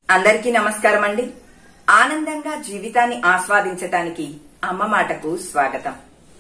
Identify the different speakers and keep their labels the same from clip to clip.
Speaker 1: అందరికీ నమస్కారం అండి ఆనందంగా జీవితాన్ని ఆస్వాదించటానికి అమ్మ మాటకు స్వాగతం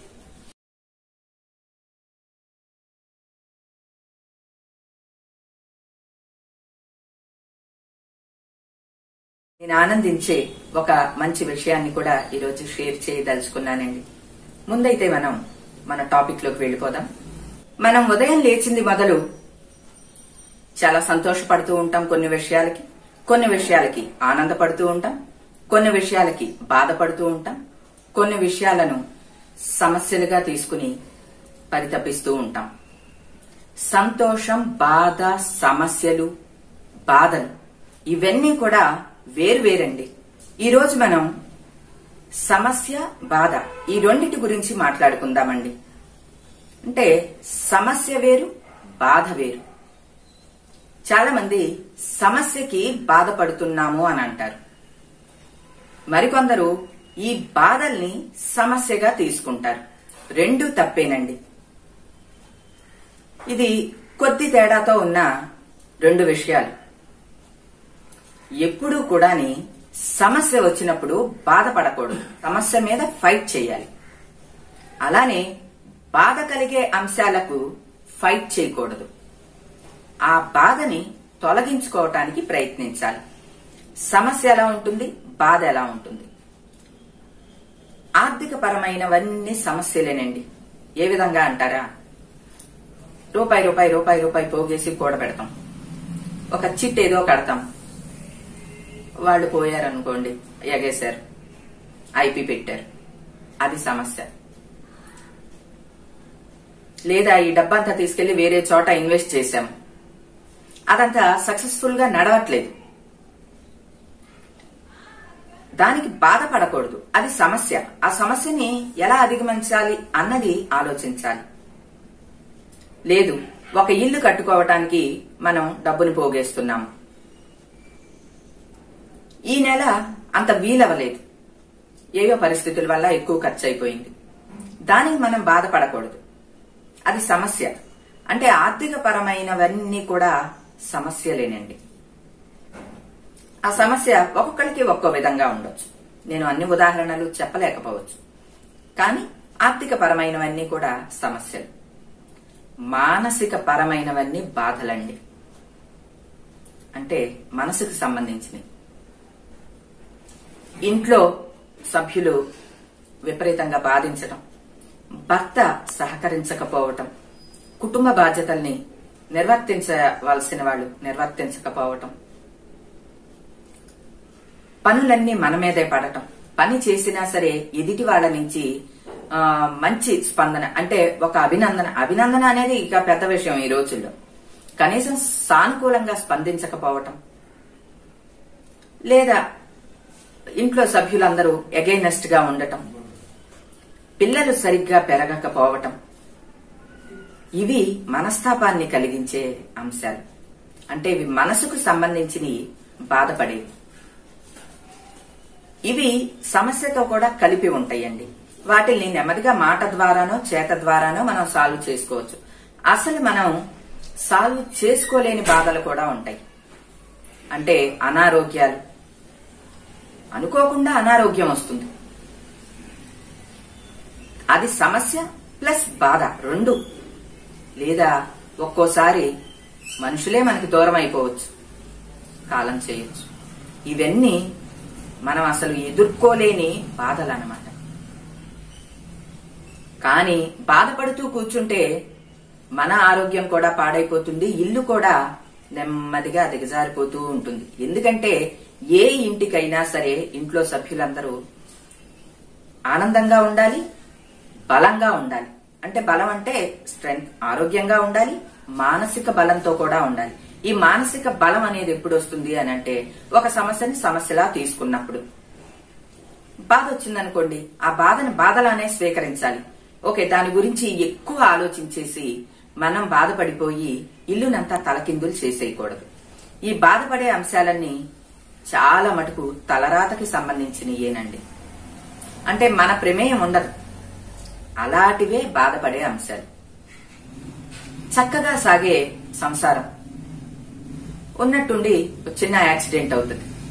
Speaker 1: నేను ఆనందించే ఒక మంచి విషయాన్ని కూడా ఈరోజు షేర్ చేయదలుచుకున్నానండి ముందైతే మనం మన టాపిక్ లోకి వెళ్ళిపోదాం మనం ఉదయం లేచింది మొదలు చాలా సంతోషపడుతూ ఉంటాం కొన్ని విషయాలకి కొన్ని విషయాలకి ఆనందపడుతూ ఉంటాం కొన్ని విషయాలకి బాధపడుతూ ఉంటాం కొన్ని విషయాలను సమస్యలుగా తీసుకుని పరితపిస్తూ ఉంటాం సంతోషం బాధ సమస్యలు బాధలు ఇవన్నీ కూడా వేరువేరండి ఈరోజు మనం సమస్య బాధ ఈ రెండిటి గురించి మాట్లాడుకుందామండి అంటే సమస్య వేరు బాధ వేరు చాలా మంది సమస్యకి బాధపడుతున్నాము అని అంటారు మరికొందరు ఈ బాధల్ని సమస్యగా తీసుకుంటారు రెండు తప్పేనండి ఇది కొద్ది తేడాతో ఉన్న రెండు విషయాలు ఎప్పుడూ కూడాని సమస్య వచ్చినప్పుడు బాధపడకూడదు సమస్య మీద ఫైట్ చేయాలి అలానే బాధ కలిగే అంశాలకు ఫైట్ చేయకూడదు ఆ బాధని తొలగించుకోవటానికి ప్రయత్నించాలి సమస్య ఎలా ఉంటుంది బాధ ఎలా ఉంటుంది ఆర్థిక పరమైనవన్నీ సమస్యలేనండి ఏ విధంగా అంటారా రూపాయి రూపాయి రూపాయి రూపాయి పోగేసి కూడబెడతాం ఒక చిట్ ఏదో కడతాం వాళ్ళు పోయారనుకోండి ఎగేశారు ఐపీ పెట్టారు అది సమస్య లేదా ఈ డబ్బంతా తీసుకెళ్లి వేరే చోట ఇన్వెస్ట్ చేశాం అదంతా సక్సెస్ఫుల్ గా నడవట్లేదు దానికి బాధపడకూడదు అది సమస్య ఆ సమస్యని ఎలా అధిగమించాలి అన్నది ఆలోచించాలి లేదు ఒక ఇల్లు కట్టుకోవటానికి మనం డబ్బును పోగేస్తున్నాం ఈ నెల అంత వీలవలేదు ఏవో పరిస్థితుల వల్ల ఎక్కువ ఖర్చు అయిపోయింది దానికి మనం బాధపడకూడదు అది సమస్య అంటే ఆర్థిక పరమైనవన్నీ కూడా సమస్యలేనండి ఆ సమస్య ఒక్కొక్కరికి ఒక్కో విధంగా ఉండొచ్చు నేను అన్ని ఉదాహరణలు చెప్పలేకపోవచ్చు కానీ ఆర్థిక పరమైనవన్నీ కూడా సమస్యలు మానసిక పరమైనవన్నీ బాధలండి అంటే మనసుకు సంబంధించినవి ఇంట్లో సభ్యులు విపరీతంగా బాధించటం భర్త సహకరించకపోవటం కుటుంబ బాధ్యతల్ని నిర్వర్తించవలసిన వాళ్ళు నిర్వర్తించకపోవటం పనులన్నీ మన మీదే పడటం పని చేసినా సరే ఎదుటి వాళ్ళ నుంచి ఆ, మంచి స్పందన అంటే ఒక అభినందన అభినందన అనేది ఇక పెద్ద విషయం ఈ రోజుల్లో కనీసం సానుకూలంగా స్పందించకపోవటం లేదా ఇంట్లో సభ్యులందరూ ఎగైనెస్ట్ గా ఉండటం పిల్లలు సరిగ్గా పెరగకపోవటం ఇవి మనస్తాపాన్ని కలిగించే అంశాలు అంటే ఇవి మనసుకు సంబంధించి బాధపడేవి ఇవి సమస్యతో కూడా కలిపి ఉంటాయండి వాటిని నెమ్మదిగా మాట ద్వారానో చేత ద్వారానో మనం సాల్వ్ చేసుకోవచ్చు అసలు మనం సాల్వ్ చేసుకోలేని బాధలు కూడా ఉంటాయి అంటే అనారోగ్యాలు అనుకోకుండా అనారోగ్యం వస్తుంది అది సమస్య ప్లస్ బాధ రెండు లేదా ఒక్కోసారి మనుషులే మనకి దూరం అయిపోవచ్చు కాలం చేయొచ్చు ఇవన్నీ మనం అసలు ఎదుర్కోలేని బాధలు అన్నమాట కానీ బాధపడుతూ కూర్చుంటే మన ఆరోగ్యం కూడా పాడైపోతుంది ఇల్లు కూడా నెమ్మదిగా దిగజారిపోతూ ఉంటుంది ఎందుకంటే ఏ ఇంటికైనా సరే ఇంట్లో సభ్యులందరూ ఆనందంగా ఉండాలి బలంగా ఉండాలి అంటే బలం అంటే స్ట్రెంగ్త్ ఆరోగ్యంగా ఉండాలి మానసిక బలంతో కూడా ఉండాలి ఈ మానసిక బలం అనేది ఎప్పుడు వస్తుంది అని అంటే ఒక సమస్యని సమస్యలా తీసుకున్నప్పుడు బాధ వచ్చిందనుకోండి ఆ బాధను బాధలానే స్వీకరించాలి ఓకే దాని గురించి ఎక్కువ ఆలోచించేసి మనం బాధపడిపోయి ఇల్లునంతా తలకిందులు చేసేయకూడదు ఈ బాధపడే అంశాలన్నీ చాలా మటుకు తలరాతకి సంబంధించినయేనండి అంటే మన ప్రమేయం ఉండదు అలాంటివే బాధపడే అంశాలు చక్కగా సాగే సంసారం ఉన్నట్టుండి ఒక చిన్న యాక్సిడెంట్ అవుతుంది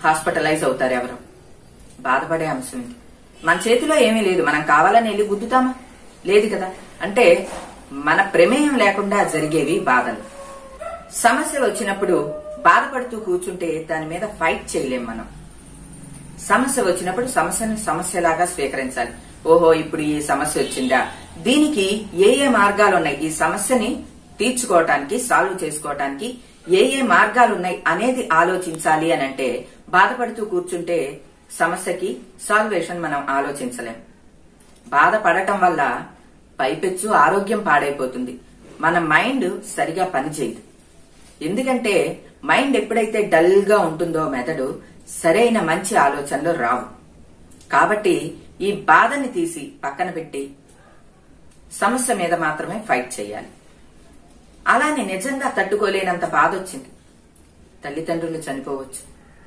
Speaker 1: హాస్పిటలైజ్ అవుతారు ఎవరు బాధపడే అంశం ఇది మన చేతిలో ఏమీ లేదు మనం కావాలని వెళ్ళి గుద్దుతామా లేదు కదా అంటే మన ప్రమేయం లేకుండా జరిగేవి బాధలు సమస్య వచ్చినప్పుడు బాధపడుతూ కూర్చుంటే దాని మీద ఫైట్ చేయలేం మనం సమస్య వచ్చినప్పుడు సమస్యను సమస్యలాగా స్వీకరించాలి ఓహో ఇప్పుడు ఈ సమస్య వచ్చిందా దీనికి ఏ ఏ మార్గాలు ఉన్నాయి ఈ సమస్యని తీర్చుకోవటానికి సాల్వ్ చేసుకోవటానికి ఏ ఏ మార్గాలు ఉన్నాయి అనేది ఆలోచించాలి అని అంటే బాధపడుతూ కూర్చుంటే సమస్యకి సాల్వేషన్ మనం ఆలోచించలేం బాధపడటం వల్ల పైపెచ్చు ఆరోగ్యం పాడైపోతుంది మన మైండ్ సరిగా పనిచేయదు ఎందుకంటే మైండ్ ఎప్పుడైతే డల్ గా ఉంటుందో మెదడు సరైన మంచి ఆలోచనలు రావు కాబట్టి ఈ బాధని తీసి పక్కన పెట్టి సమస్య మీద మాత్రమే ఫైట్ చేయాలి అలానే నిజంగా తట్టుకోలేనంత బాధ వచ్చింది తల్లిదండ్రులు చనిపోవచ్చు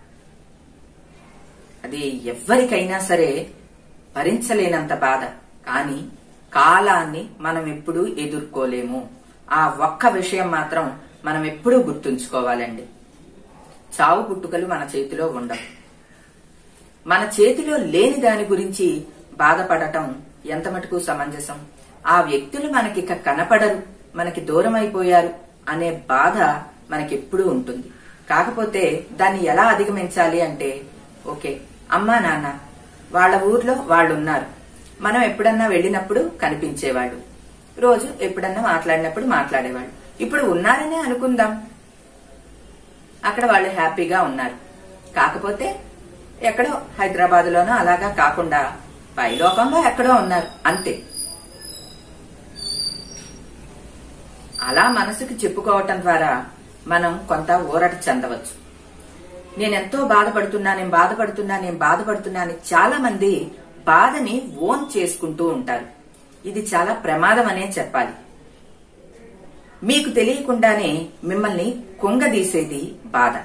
Speaker 1: అది ఎవ్వరికైనా సరే భరించలేనంత బాధ కానీ కాలాన్ని మనం ఎప్పుడూ ఎదుర్కోలేము ఆ ఒక్క విషయం మాత్రం మనం ఎప్పుడూ గుర్తుంచుకోవాలండి చావు పుట్టుకలు మన చేతిలో ఉండవు మన చేతిలో లేని దాని గురించి బాధపడటం ఎంత మటుకు సమంజసం ఆ వ్యక్తులు మనకిక కనపడరు మనకి దూరం అయిపోయారు అనే బాధ మనకెప్పుడూ ఉంటుంది కాకపోతే దాన్ని ఎలా అధిగమించాలి అంటే ఓకే అమ్మా నాన్న వాళ్ళ ఊర్లో వాళ్ళు ఉన్నారు మనం ఎప్పుడన్నా వెళ్ళినప్పుడు కనిపించేవాడు రోజు ఎప్పుడన్నా మాట్లాడినప్పుడు మాట్లాడేవాడు ఇప్పుడు ఉన్నారనే అనుకుందాం అక్కడ వాళ్ళు హ్యాపీగా ఉన్నారు కాకపోతే ఎక్కడో హైదరాబాద్ లోనో అలాగా కాకుండా పైలోకంలో ఎక్కడో ఉన్నారు అంతే అలా మనసుకు చెప్పుకోవటం ద్వారా మనం కొంత ఊరట చెందవచ్చు నేనెంతో బాధపడుతున్నా నేను బాధపడుతున్నా నేను బాధపడుతున్నా అని చాలా మంది బాధని ఓన్ చేసుకుంటూ ఉంటారు ఇది చాలా ప్రమాదం అనే చెప్పాలి మీకు తెలియకుండానే మిమ్మల్ని కుంగదీసేది బాధ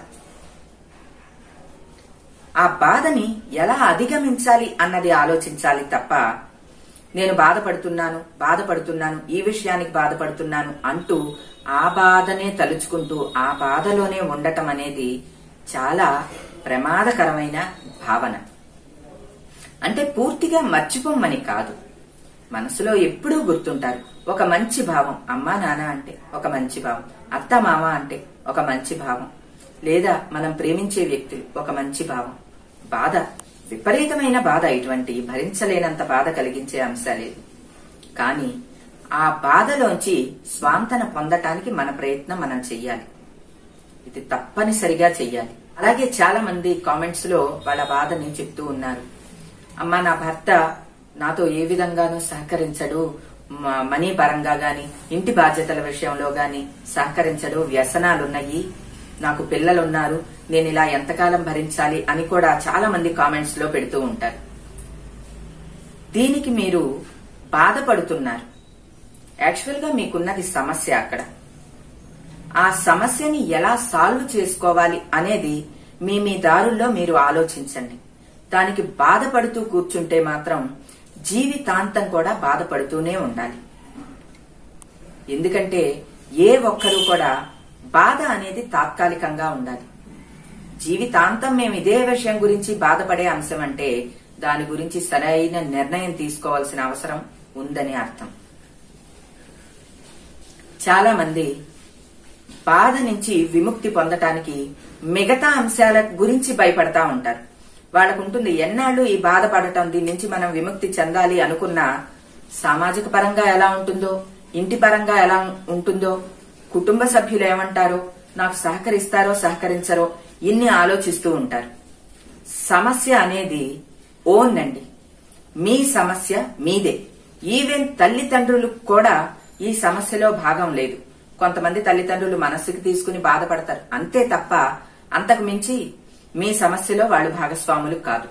Speaker 1: ఆ బాధని ఎలా అధిగమించాలి అన్నది ఆలోచించాలి తప్ప నేను బాధపడుతున్నాను బాధపడుతున్నాను ఈ విషయానికి బాధపడుతున్నాను అంటూ ఆ బాధనే తలుచుకుంటూ ఆ బాధలోనే ఉండటం అనేది చాలా ప్రమాదకరమైన భావన అంటే పూర్తిగా మర్చిపోమ్మని కాదు మనసులో ఎప్పుడూ గుర్తుంటారు ఒక మంచి భావం అమ్మా నాన్న అంటే ఒక మంచి భావం అత్త మామ అంటే ఒక మంచి భావం లేదా మనం ప్రేమించే వ్యక్తులు ఒక మంచి భావం బాధ విపరీతమైన బాధ ఇటువంటి భరించలేనంత బాధ కలిగించే అంశాలేదు కానీ ఆ బాధలోంచి స్వాంతన పొందటానికి మన ప్రయత్నం మనం చెయ్యాలి ఇది తప్పనిసరిగా చెయ్యాలి అలాగే చాలా మంది కామెంట్స్ లో వాళ్ళ బాధని చెప్తూ ఉన్నారు అమ్మా నా భర్త నాతో ఏ విధంగానూ సహకరించడు మ- మనీ పరంగా గాని ఇంటి బాధ్యతల విషయంలో గాని సహకరించడు వ్యసనాలున్నాయి నాకు పిల్లలున్నారు నేను ఇలా ఎంతకాలం భరించాలి అని కూడా చాలా మంది కామెంట్స్ లో పెడుతూ ఉంటారు దీనికి మీరు బాధపడుతున్నారు యాక్చువల్ గా మీకున్నది సమస్య అక్కడ ఆ సమస్యని ఎలా సాల్వ్ చేసుకోవాలి అనేది మీ మీ దారుల్లో మీరు ఆలోచించండి దానికి బాధపడుతూ కూర్చుంటే మాత్రం జీవితాంతం కూడా బాధపడుతూనే ఉండాలి ఎందుకంటే ఏ ఒక్కరూ కూడా బాధ అనేది తాత్కాలికంగా ఉండాలి జీవితాంతం మేము ఇదే విషయం గురించి బాధపడే అంశం అంటే దాని గురించి సరైన నిర్ణయం తీసుకోవాల్సిన అవసరం ఉందని అర్థం చాలా మంది బాధ నుంచి విముక్తి పొందటానికి మిగతా అంశాల గురించి భయపడతా ఉంటారు వాళ్ళకు ఉంటుంది ఎన్నాళ్ళు ఈ బాధపడటం దీని నుంచి మనం విముక్తి చెందాలి అనుకున్నా సామాజిక పరంగా ఎలా ఉంటుందో ఇంటి పరంగా ఎలా ఉంటుందో కుటుంబ సభ్యులు ఏమంటారో నాకు సహకరిస్తారో సహకరించరో ఇన్ని ఆలోచిస్తూ ఉంటారు సమస్య అనేది ఓన్ అండి మీ సమస్య మీదే ఈవెన్ తల్లిదండ్రులు కూడా ఈ సమస్యలో భాగం లేదు కొంతమంది తల్లిదండ్రులు మనస్సుకి తీసుకుని బాధపడతారు అంతే తప్ప అంతకు మించి మీ సమస్యలో వాళ్ళు భాగస్వాములు కాదు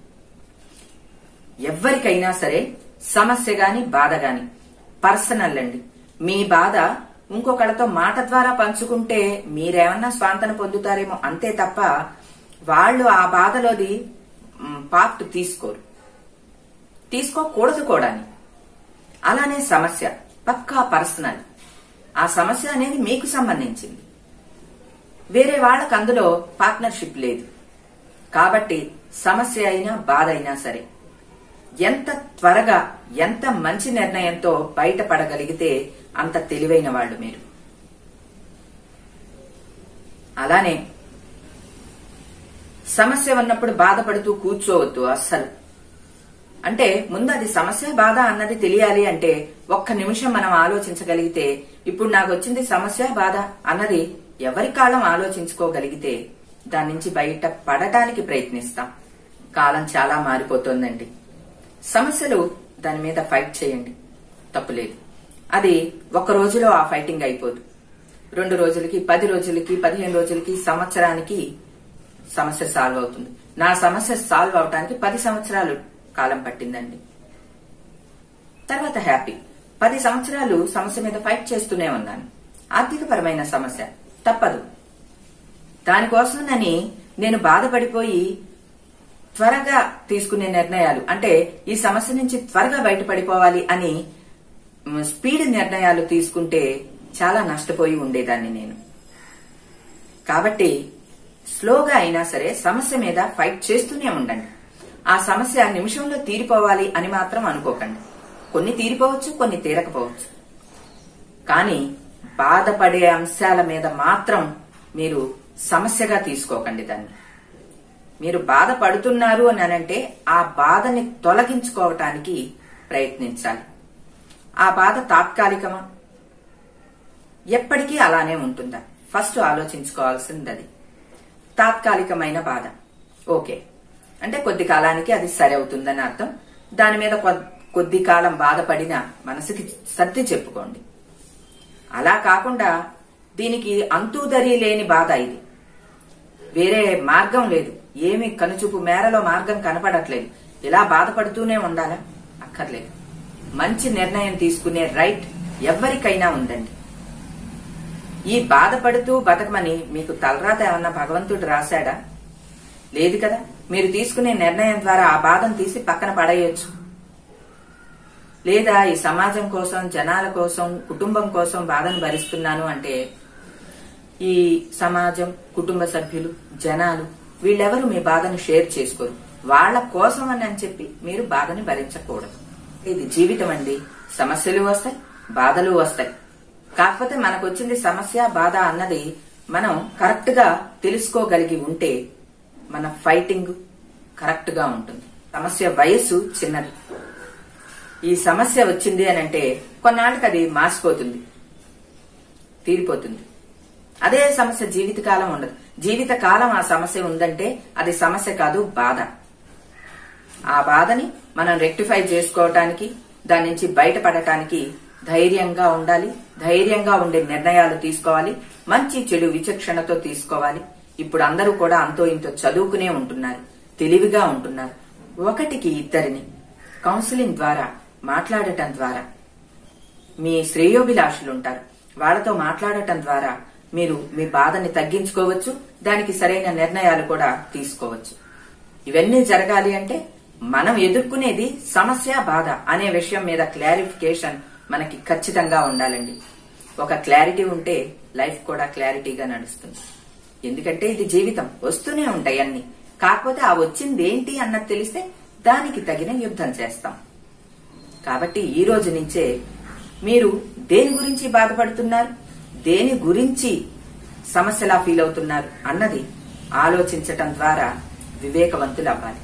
Speaker 1: ఎవ్వరికైనా సరే సమస్య గాని బాధ గాని పర్సనల్ అండి మీ బాధ ఇంకొకళ్ళతో మాట ద్వారా పంచుకుంటే మీరేమన్నా స్వాంతన పొందుతారేమో అంతే తప్ప వాళ్ళు ఆ బాధలోది మ్, పార్ట్ తీసుకోరు తీసుకోకూడదు కూడాని అలానే సమస్య పక్కా పర్సనల్ ఆ సమస్య అనేది మీకు సంబంధించింది వేరే వాళ్ళకి అందులో పార్ట్నర్షిప్ లేదు కాబట్టి సమస్య అయినా బాధ అయినా సరే ఎంత త్వరగా ఎంత మంచి నిర్ణయంతో బయటపడగలిగితే అంత తెలివైన వాళ్ళు మీరు అలానే సమస్య ఉన్నప్పుడు బాధపడుతూ కూర్చోవద్దు అస్సలు అంటే ముందు అది సమస్య బాధ అన్నది తెలియాలి అంటే ఒక్క నిమిషం మనం ఆలోచించగలిగితే ఇప్పుడు నాకు వచ్చింది సమస్య బాధ అన్నది ఎవరి కాలం ఆలోచించుకోగలిగితే దాని నుంచి బయట పడటానికి ప్రయత్నిస్తాం కాలం చాలా మారిపోతోందండి సమస్యలు దాని మీద ఫైట్ చేయండి తప్పులేదు అది ఒక రోజులో ఆ ఫైటింగ్ అయిపోదు రెండు రోజులకి పది రోజులకి పదిహేను రోజులకి సంవత్సరానికి సమస్య సాల్వ్ అవుతుంది నా సమస్య సాల్వ్ అవటానికి పది సంవత్సరాలు కాలం పట్టిందండి తర్వాత హ్యాపీ పది సంవత్సరాలు సమస్య మీద ఫైట్ చేస్తూనే ఉన్నాను ఆర్థికపరమైన సమస్య తప్పదు దానికోసమని నేను బాధపడిపోయి త్వరగా తీసుకునే నిర్ణయాలు అంటే ఈ సమస్య నుంచి త్వరగా బయటపడిపోవాలి అని మ్, స్పీడ్ నిర్ణయాలు తీసుకుంటే చాలా నష్టపోయి ఉండేదాన్ని నేను కాబట్టి స్లోగా అయినా సరే సమస్య మీద ఫైట్ చేస్తూనే ఉండండి ఆ సమస్య నిమిషంలో తీరిపోవాలి అని మాత్రం అనుకోకండి కొన్ని తీరిపోవచ్చు కొన్ని తీరకపోవచ్చు కానీ బాధపడే అంశాల మీద మాత్రం మీరు సమస్యగా తీసుకోకండి దాన్ని మీరు బాధపడుతున్నారు అని అనంటే ఆ బాధని తొలగించుకోవటానికి ప్రయత్నించాలి ఆ బాధ తాత్కాలికమా ఎప్పటికీ అలానే ఉంటుందా ఫస్ట్ ఆలోచించుకోవాల్సింది అది తాత్కాలికమైన బాధ ఓకే అంటే కొద్ది కాలానికి అది సరి అవుతుందని అర్థం దాని మీద కొ- కొద్ది కాలం బాధపడిన మనసుకి సర్ది చెప్పుకోండి అలా కాకుండా దీనికి అంతూదరి లేని బాధ ఇది వేరే మార్గం లేదు ఏమి కనుచూపు మేరలో మార్గం కనపడట్లేదు ఇలా బాధపడుతూనే ఉండాలా అక్కర్లేదు మంచి నిర్ణయం తీసుకునే రైట్ ఎవరికైనా ఉందండి ఈ బాధపడుతూ బతకమని మీకు తలరాత ఏమన్నా భగవంతుడు రాశాడా లేదు కదా మీరు తీసుకునే నిర్ణయం ద్వారా ఆ బాధను తీసి పక్కన పడేయొచ్చు లేదా ఈ సమాజం కోసం జనాల కోసం కుటుంబం కోసం బాధను భరిస్తున్నాను అంటే ఈ సమాజం కుటుంబ సభ్యులు జనాలు వీళ్ళెవరు మీ బాధను షేర్ చేసుకోరు వాళ్ళ కోసం అని అని చెప్పి మీరు బాధని భరించకూడదు ఇది జీవితం అండి సమస్యలు వస్తాయి బాధలు వస్తాయి కాకపోతే మనకు వచ్చింది సమస్య బాధ అన్నది మనం కరెక్ట్ గా తెలుసుకోగలిగి ఉంటే మన ఫైటింగ్ కరెక్ట్ గా ఉంటుంది సమస్య వయస్సు చిన్నది ఈ సమస్య వచ్చింది అని అంటే కొన్నాళ్ళకి అది మాసిపోతుంది తీరిపోతుంది అదే సమస్య జీవితకాలం ఉండదు జీవితకాలం ఆ సమస్య ఉందంటే అది సమస్య కాదు బాధ ఆ బాధని మనం రెక్టిఫై చేసుకోవటానికి దాని నుంచి బయటపడటానికి ధైర్యంగా ఉండాలి ధైర్యంగా ఉండే నిర్ణయాలు తీసుకోవాలి మంచి చెడు విచక్షణతో తీసుకోవాలి ఇప్పుడు అందరూ కూడా అంతో ఇంతో చదువుకునే ఉంటున్నారు తెలివిగా ఉంటున్నారు ఒకటికి ఇద్దరిని కౌన్సిలింగ్ ద్వారా మాట్లాడటం ద్వారా మీ శ్రేయోభిలాషులు ఉంటారు వాళ్ళతో మాట్లాడటం ద్వారా మీరు మీ బాధని తగ్గించుకోవచ్చు దానికి సరైన నిర్ణయాలు కూడా తీసుకోవచ్చు ఇవన్నీ జరగాలి అంటే మనం ఎదుర్కొనేది సమస్య బాధ అనే విషయం మీద క్లారిఫికేషన్ మనకి ఖచ్చితంగా ఉండాలండి ఒక క్లారిటీ ఉంటే లైఫ్ కూడా క్లారిటీగా నడుస్తుంది ఎందుకంటే ఇది జీవితం వస్తూనే ఉంటాయి అన్ని కాకపోతే ఆ వచ్చింది ఏంటి అన్నది తెలిస్తే దానికి తగిన యుద్ధం చేస్తాం కాబట్టి ఈ రోజు నుంచే మీరు దేని గురించి బాధపడుతున్నారు దేని గురించి సమస్యలా ఫీల్ అవుతున్నారు అన్నది ఆలోచించటం ద్వారా వివేకవంతులు అవ్వాలి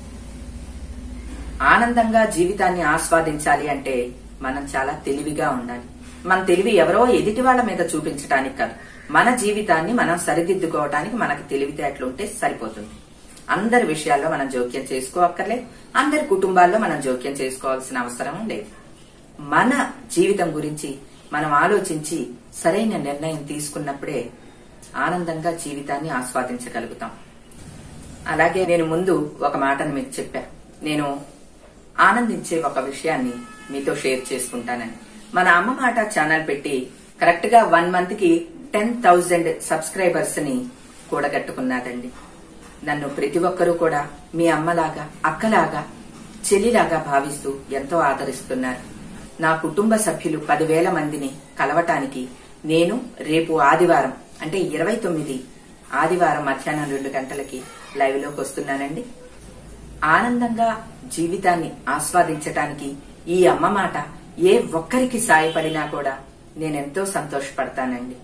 Speaker 1: ఆనందంగా జీవితాన్ని ఆస్వాదించాలి అంటే మనం చాలా తెలివిగా ఉండాలి మన తెలివి ఎవరో ఎదుటి వాళ్ళ మీద చూపించడానికి కాదు మన జీవితాన్ని మనం సరిదిద్దుకోవడానికి మనకి తెలివితేటలుంటే సరిపోతుంది అందరి విషయాల్లో మనం జోక్యం చేసుకోవక్కర్లేదు అందరి కుటుంబాల్లో మనం జోక్యం చేసుకోవాల్సిన అవసరం లేదు మన జీవితం గురించి మనం ఆలోచించి సరైన నిర్ణయం తీసుకున్నప్పుడే ఆనందంగా జీవితాన్ని ఆస్వాదించగలుగుతాం అలాగే నేను ముందు ఒక మాటను మీకు చెప్పా నేను ఆనందించే ఒక విషయాన్ని మీతో షేర్ చేసుకుంటానని మన అమ్మ మాట ఛానల్ పెట్టి కరెక్ట్ గా వన్ మంత్ కి టెన్ థౌజండ్ సబ్స్క్రైబర్స్ ని కూడగట్టుకున్నాదండి నన్ను ప్రతి ఒక్కరూ కూడా మీ అమ్మలాగా అక్కలాగా చెల్లిలాగా భావిస్తూ ఎంతో ఆదరిస్తున్నారు నా కుటుంబ సభ్యులు పదివేల మందిని కలవటానికి నేను రేపు ఆదివారం అంటే ఇరవై తొమ్మిది ఆదివారం మధ్యాహ్నం రెండు గంటలకి లైవ్ లోకి వస్తున్నానండి ఆనందంగా జీవితాన్ని ఆస్వాదించటానికి ఈ అమ్మ మాట ఏ ఒక్కరికి సాయపడినా కూడా నేనెంతో సంతోషపడతానండి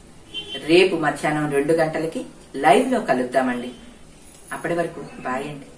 Speaker 1: రేపు మధ్యాహ్నం రెండు గంటలకి లైవ్ లో కలుద్దామండి అప్పటి వరకు బాయ్ అండి